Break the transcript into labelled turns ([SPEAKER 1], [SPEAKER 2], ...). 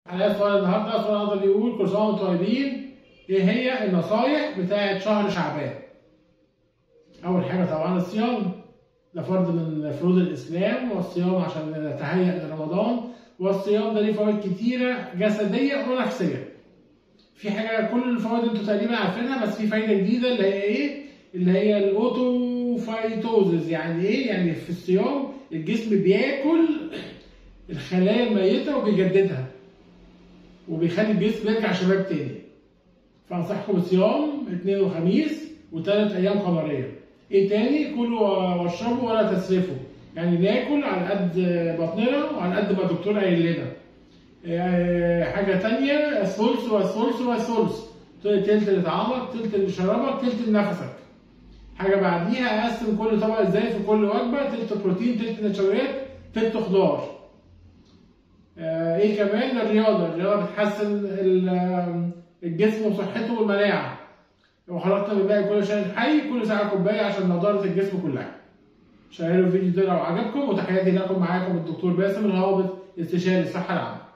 [SPEAKER 1] على السؤال النهارده السؤال النهارده بيقول كل سنه وانتم طيبين ايه هي النصايح بتاعه شهر شعبان؟ اول حاجه طبعا الصيام ده فرض من فروض الاسلام والصيام عشان نتهيأ لرمضان والصيام ده ليه فوائد كتيره جسديه ونفسيه. في حاجه كل الفوائد انتوا تقريبا عارفينها بس في فايده جديده اللي هي ايه؟ اللي هي الاوتوفايتوزز يعني ايه؟ يعني في الصيام الجسم بياكل الخلايا الميته وبيجددها. وبيخلي الجسم يرجع شباب تاني. فانصحكم بالصيام اثنين وخميس وثلاث ايام قمريه. ايه تاني؟ كلوا واشربوا ولا تسرفوا. يعني ناكل على قد بطننا وعلى قد ما الدكتور قايل لنا. آه، حاجه تانيه الثلث والثلث والثلث. تلت لطعامك، تلت لشرابك، تلت لنفسك. حاجه بعديها اقسم كل طبق ازاي في كل وجبه تلت بروتين، تلت نشويات، تلت خضار. آه، ايه كمان الرياضه الرياضه بتحسن ال- الجسم وصحته والمناعه وخلطنا بالباقي كل شيء حي كل ساعه كوبايه عشان نضاره الجسم كلها شيروا الفيديو ده لو عجبكم وتحياتي لكم معاكم الدكتور باسم الهابط استشاري الصحه العامه